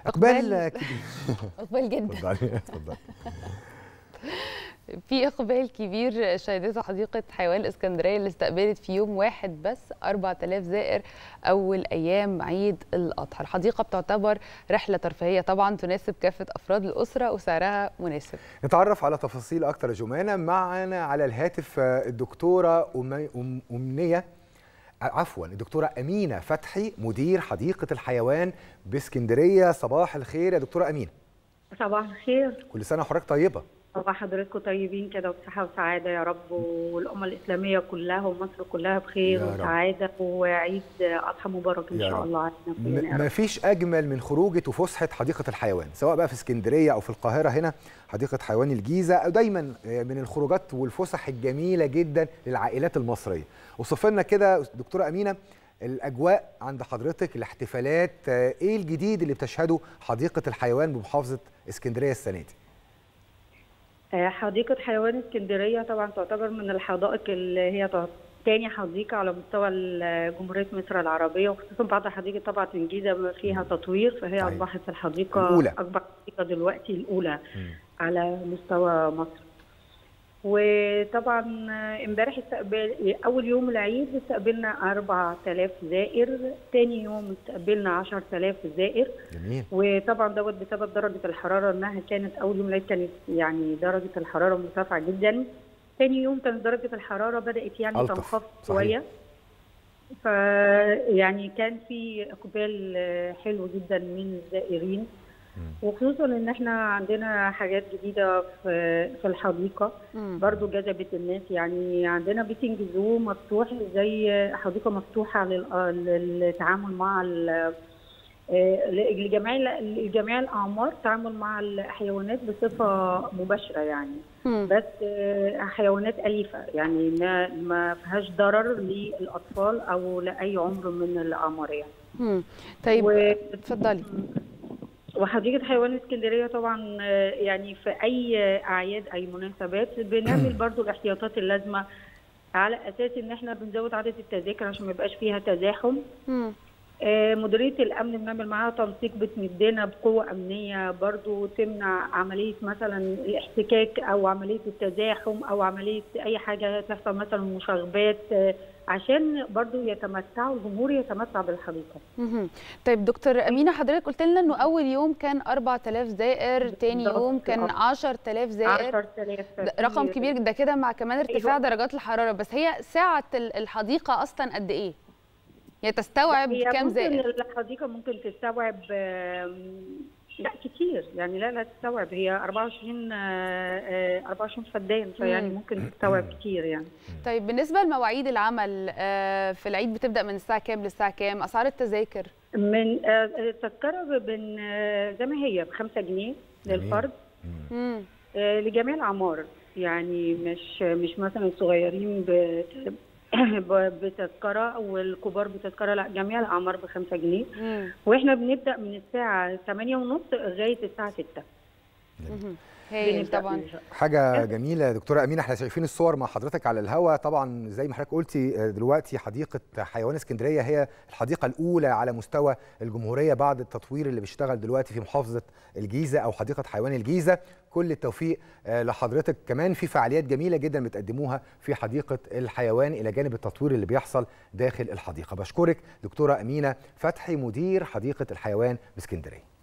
اقبال كبير اقبال جدا اتفضلي اتفضلي في اقبال كبير شهدته حديقه حيوان الاسكندريه اللي استقبلت في يوم واحد بس 4000 زائر اول ايام عيد الاضحى الحديقه بتعتبر رحله ترفيهيه طبعا تناسب كافه افراد الاسره وسعرها مناسب نتعرف على تفاصيل اكتر يا جمانه معنا على الهاتف الدكتوره أمي- أم- امنيه عفوا الدكتوره امينه فتحي مدير حديقه الحيوان باسكندريه صباح الخير يا دكتوره امينه صباح الخير كل سنه وحضرتك طيبه صباح حضراتكم طيبين كده وبصحة وسعادة يا رب والأمة الإسلامية كلها ومصر كلها بخير يا رب. وسعادة وعيد أضحى مبارك إن يا شاء رب. الله علينا كلنا يا ما رب. فيش اجمل من خروجه وفسحه حديقه الحيوان سواء بقى في اسكندريه او في القاهره هنا حديقه حيوان الجيزه أو دايما من الخروجات والفسح الجميله جدا للعائلات المصريه وصف لنا كده دكتوره امينه الاجواء عند حضرتك الاحتفالات ايه الجديد اللي بتشهده حديقه الحيوان بمحافظه اسكندريه السنه دي آه، حديقة حيوان اسكندرية طبعا تعتبر من الحدائق اللي هي تعت- تاني حديقة على مستوى ال- جمهورية مصر العربية وخصوصا بعد حديقة طبعا الجيزة فيها تطوير فهي صحيح. أصبحت الحديقة الأولى. أكبر حديقة دلوقتي الأولى على مستوى مصر وطبعا امبارح استقبل اول يوم العيد استقبلنا 4000 زائر تاني يوم استقبلنا 10000 زائر جميل وطبعا دوت بسبب درجه الحراره انها كانت اول يوم العيد كانت يعني درجه الحراره مرتفعه جدا تاني يوم كانت درجه الحراره بدات يعني ألطف. تنخفض صحيح. شويه فيعني كان في اقبال آه، حلو جدا من الزائرين وخصوصا ان احنا عندنا حاجات جديده في في الحديقه مم. برضو جذبت الناس يعني عندنا بيتنج زو مفتوح زي حديقه مفتوحه لل- للتعامل مع ال- آه، لجميع لجميع الاعمار التعامل مع الحيوانات بصفه مباشره يعني مم. بس آه، حيوانات اليفه يعني ما ما فيهاش ضرر للاطفال او لاي عمر من الاعمار يعني مم. طيب و- اتفضلي وحديقة حيوان اسكندرية طبعا آه، يعني في أي أعياد أي مناسبات بنعمل برضو الاحتياطات اللازمة على أساس إن إحنا بنزود عدد التذاكر عشان ما يبقاش فيها تزاحم مم. آه، مديرية الأمن بنعمل معاها تنسيق بتمدنا بقوة أمنية برضو تمنع عملية مثلا الاحتكاك أو عملية التزاحم أو عملية أي حاجة تحصل مثلا مشاغبات آه، عشان برضو يتمتعوا الجمهور يتمتع بالحديقة مهم. طيب دكتور أمينة حضرتك قلت لنا إنه أول يوم كان 4000 زائر تاني بالظبط. يوم كان 10000 زائر 10000 ده رقم كبير ده كده مع كمان ارتفاع درجات الحرارة بس هي سعة ال- الحديقة أصلا قد إيه؟ هي تستوعب هي كام ممكن زائر؟ الحديقة ممكن تستوعب آم، لا كتير يعني لا لا تستوعب هي 24 آه، آه، 24 فدان فيعني مم. ممكن تستوعب كتير يعني طيب بالنسبة لمواعيد العمل آه، في العيد بتبدأ من الساعة كام للساعة كام؟ أسعار التذاكر؟ من آه، التذكرة بن آه، زي ما هي ب 5 جنيه جميل. للفرد مم. آه، لجميع الأعمار يعني مش مش مثلا الصغيرين ب- ب- بتذكرة والكبار بتذكرة لا جميع الأعمار ب 5 جنيه مم. واحنا بنبدأ من الساعة 8 ونص لغاية الساعة 6 مهم. هايل بنبدأ طبعا من- حاجة جميلة يا دكتورة أمينة احنا شايفين الصور مع حضرتك على الهوا طبعا زي ما حضرتك قلتي آه، دلوقتي حديقة حيوان اسكندرية هي الحديقة الأولى على مستوى الجمهورية بعد التطوير اللي بيشتغل دلوقتي في محافظة الجيزة أو حديقة حيوان الجيزة كل التوفيق آه، لحضرتك كمان في فعاليات جميلة جدا بتقدموها في حديقة الحيوان إلى جانب التطوير اللي بيحصل داخل الحديقة بشكرك دكتورة أمينة فتحي مدير حديقة الحيوان باسكندرية